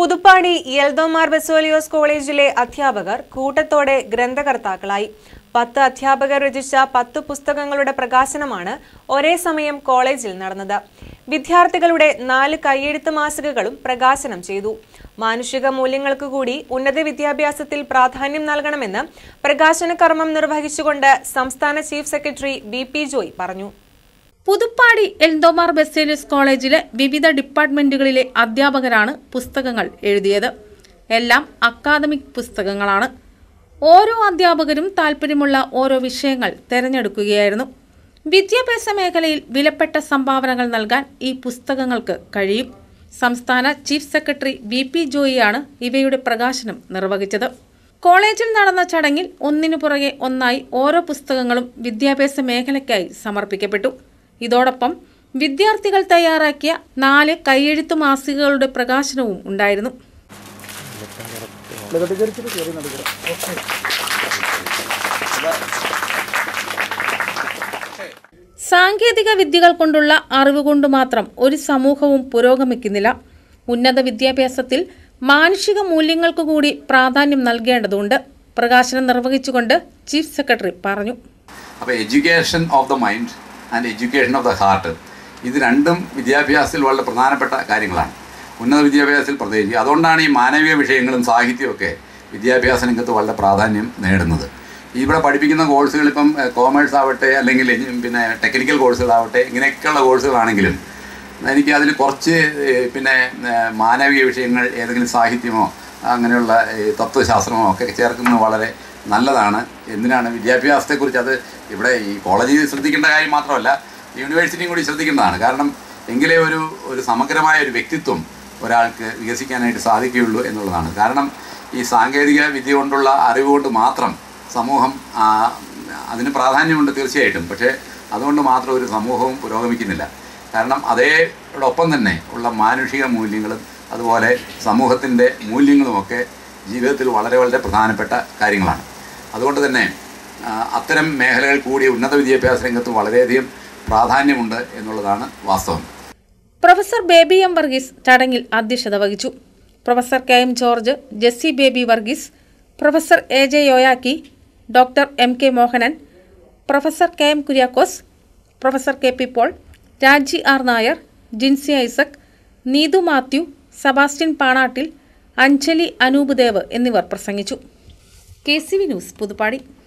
പുതുപ്പാടി യൽദോമാർ ബെസോലിയോസ് കോളേജിലെ അധ്യാപകർ കൂട്ടത്തോടെ ഗ്രന്ഥകർത്താക്കളായി പത്ത് അധ്യാപകർ രചിച്ച പത്ത് പുസ്തകങ്ങളുടെ പ്രകാശനമാണ് ഒരേ സമയം കോളേജിൽ നടന്നത് വിദ്യാർത്ഥികളുടെ നാല് കൈയെഴുത്ത് മാസികകളും പ്രകാശനം ചെയ്തു മാനുഷിക മൂല്യങ്ങൾക്ക് കൂടി ഉന്നത വിദ്യാഭ്യാസത്തിൽ പ്രാധാന്യം നൽകണമെന്ന് പ്രകാശന കർമ്മം നിർവഹിച്ചുകൊണ്ട് സംസ്ഥാന chief secretary B P Joy പറഞ്ഞു പുതുപ്പാടി എൽദോമാർ ബെസേലിയസ് കോളേജിലെ വിവിധ ഡിപ്പാർട്ട്മെന്റുകളിലെ അധ്യാപകരാണ് പുസ്തകങ്ങൾ എഴുതിയത് എല്ലാം അക്കാദമിക് പുസ്തകങ്ങളാണ് ഓരോ അധ്യാപകരും താല്പര്യമുള്ള ഓരോ വിഷയങ്ങൾ തിരഞ്ഞെടുക്കുകയായിരുന്നു വിദ്യാഭ്യാസ മേഖലയിൽ വിലപ്പെട്ട സംഭാവനകൾ നൽകാൻ ഈ പുസ്തകങ്ങൾക്ക് കഴിയും സംസ്ഥാന ചീഫ് സെക്രട്ടറി വി പി ജോയിയാണ് ഇവയുടെ പ്രകാശനം നിർവഹിച്ചത് കോളേജിൽ നടന്ന ചടങ്ങിൽ ഒന്നിനു പുറകെ ഒന്നായി ഓരോ പുസ്തകങ്ങളും വിദ്യാഭ്യാസ മേഖലയ്ക്കായി സമർപ്പിക്കപ്പെട്ടു ഇതോടൊപ്പം വിദ്യാർത്ഥികൾ തയ്യാറാക്കിയ നാല് കൈയെഴുത്തു മാസികകളുടെ പ്രകാശനവും ഉണ്ടായിരുന്നു സാങ്കേതിക വിദ്യകൾ കൊണ്ടുള്ള അറിവ് കൊണ്ട് മാത്രം ഒരു സമൂഹവും പുരോഗമിക്കുന്നില്ല ഉന്നത വിദ്യാഭ്യാസത്തിൽ മാനുഷിക മൂല്യങ്ങൾക്ക് കൂടി പ്രാധാന്യം നൽകേണ്ടതുണ്ട് പ്രകാശനം നിർവഹിച്ചുകൊണ്ട് ചീഫ് സെക്രട്ടറി പറഞ്ഞു അപ്പോൾ education of the mind and education of the heart ഇത് രണ്ടും വിദ്യാഭ്യാസത്തിൽ വളരെ പ്രധാനപ്പെട്ട കാര്യങ്ങളാണ് ഉന്നത വിദ്യാഭ്യാസത്തിൽ പ്രത്യേകിച്ച് അതുകൊണ്ടാണ് ഈ മാനവിക വിഷയങ്ങളും സാഹിത്യമൊക്കെ വിദ്യാഭ്യാസ രംഗത്ത് വളരെ പ്രാധാന്യം നേടുന്നത് ഇവിടെ പഠിപ്പിക്കുന്ന കോഴ്സുകൾ ഇപ്പം കോമേഴ്സ് ആവട്ടെ അല്ലെങ്കിൽ എഞ്ചി- പിന്നെ ടെക്നിക്കൽ കോഴ്സുകളാവട്ടെ ഇങ്ങനെയൊക്കെയുള്ള കോഴ്സുകളാണെങ്കിലും എനിക്ക് അതിൽ കുറച്ച് ഏഹ്, പിന്നെ ഏഹ്, മാനവിക വിഷയങ്ങൾ ഏതെങ്കിലും സാഹിത്യമോ അങ്ങനെയുള്ള ഏഹ്, തത്വശാസ്ത്രമോ ഒക്കെ ചേർക്കുന്നത് വളരെ നല്ലതാണ് എന്തിനാണ് വിദ്യാഭ്യാസത്തെക്കുറിച്ച് അത് ഇവിടെ ഈ കോളേജിൽ ശ്രദ്ധിക്കേണ്ട കാര്യം മാത്രമല്ല യൂണിവേഴ്സിറ്റിയും കൂടി ശ്രദ്ധിക്കേണ്ടതാണ് കാരണം എങ്കിലേ ഒരു ഒരു സമഗ്രമായ ഒരു വ്യക്തിത്വം ഒരാൾക്ക് വികസിക്കാനായിട്ട് സാധിക്കുകയുള്ളൂ എന്നുള്ളതാണ് കാരണം ഈ സാങ്കേതിക വിദ്യ കൊണ്ടുള്ള അറിവ് കൊണ്ട് മാത്രം സമൂഹം ആ, അതിന് പ്രാധാന്യമുണ്ട് തീർച്ചയായിട്ടും പക്ഷേ അതുകൊണ്ട് മാത്രം ഒരു സമൂഹവും പുരോഗമിക്കുന്നില്ല കാരണം അതേടൊപ്പം തന്നെ ഉള്ള മാനുഷിക മൂല്യങ്ങളും അതുപോലെ സമൂഹത്തിൻ്റെ മൂല്യങ്ങളുമൊക്കെ ജീവിതത്തിൽ വളരെ വളരെ പ്രധാനപ്പെട്ട കാര്യങ്ങളാണ് അതുകൊണ്ട് തന്നെ ആ, അത്തരം മേഖലകൾ കൂടി ഉന്നത വിദ്യാഭ്യാസ രംഗത്ത് വളരെയധികം പ്രാധാന്യമുണ്ട് എന്നുള്ളതാണ് വാസ്തവം പ്രൊഫസർ ബേബി എം വർഗീസ് ചടങ്ങിൽ അധ്യക്ഷത വഹിച്ചു professor K M George Jessy Baby Varghese professor A J Yoyakki doctor M K Mohanan professor K M Kuriakose professor K P Paul Raji R Nair Jincy Isaac Neethu Mathew Sebastian Panattil Anjali Anoop Dev എന്നിവർ പ്രസംഗിച്ചു K C V news Puthuppadi